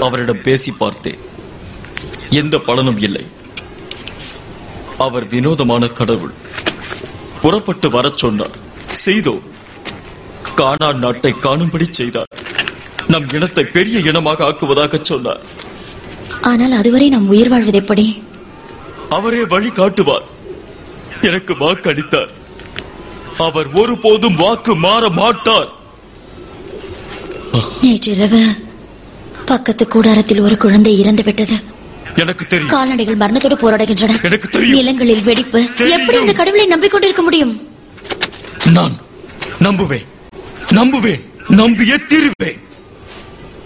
அவரிடம் பேசி பார்த்தேன் எந்த பலனும் இல்லை அவர் வினோதமான கடவுள் புறப்பட்டு வரச் சொன்னார் செய்தோ கானான் நாட்டை காணும்படி செய்தார் நம் இனத்தை பெரிய இனமாக ஆக்குவதாக சொன்னார் ஆனால் அதுவரை நாம் உயிர் வாழ்வது எப்படி அவரே வழி காட்டுவார் எனக்கு வாக்களித்தார் அவர் ஒருபோதும் வாக்கு மாற மாட்டார் நேற்றிரவு பக்கத்து கூடாரத்தில் ஒரு குழந்தை இறந்து விட்டது எனக்கு தெரியும் கால்நடைகள் மரணத்தோடு போராடுகின்றன எனக்கு தெரியும். நிலங்களில் வெடிப்பு தெரியும். எப்படி இந்த கடவுளை நம்பிக்கொண்டிருக்க முடியும் நான் நம்புவேன் நம்புவேன் நம்பியே தீருவேன்